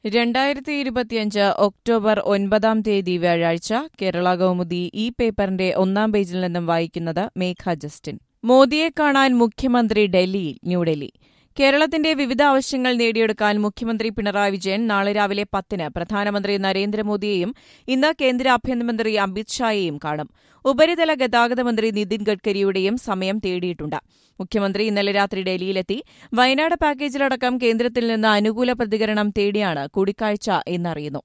രണ്ടായിരത്തി ഇരുപത്തിയഞ്ച് ഒക്ടോബർ ഒൻപതാം തീയതി വ്യാഴാഴ്ച കേരള കൗമുദി ഈ പേപ്പറിന്റെ ഒന്നാം പേജിൽ നിന്നും വായിക്കുന്നത് മേഘ ജസ്റ്റിൻ മോദിയെ കാണാൻ മുഖ്യമന്ത്രി ഡൽഹിയിൽ ന്യൂഡൽഹി കേരളത്തിന്റെ വിവിധ ആവശ്യങ്ങൾ നേടിയെടുക്കാൻ മുഖ്യമന്ത്രി പിണറായി വിജയൻ നാളെ രാവിലെ പത്തിന് പ്രധാനമന്ത്രി നരേന്ദ്രമോദിയെയും ഇന്ന് കേന്ദ്ര ആഭ്യന്തരമന്ത്രി അമിത്ഷായെയും കാണും ഉപരിതല ഗതാഗത മന്ത്രി നിതിൻ ഗഡ്കരിയുടെയും സമയം തേടിയിട്ടുണ്ട് മുഖ്യമന്ത്രി ഇന്നലെ രാത്രി ഡൽഹിയിലെത്തി വയനാട് പാക്കേജിലടക്കം കേന്ദ്രത്തിൽ നിന്ന് അനുകൂല പ്രതികരണം തേടിയാണ് കൂടിക്കാഴ്ച എന്നറിയുന്നു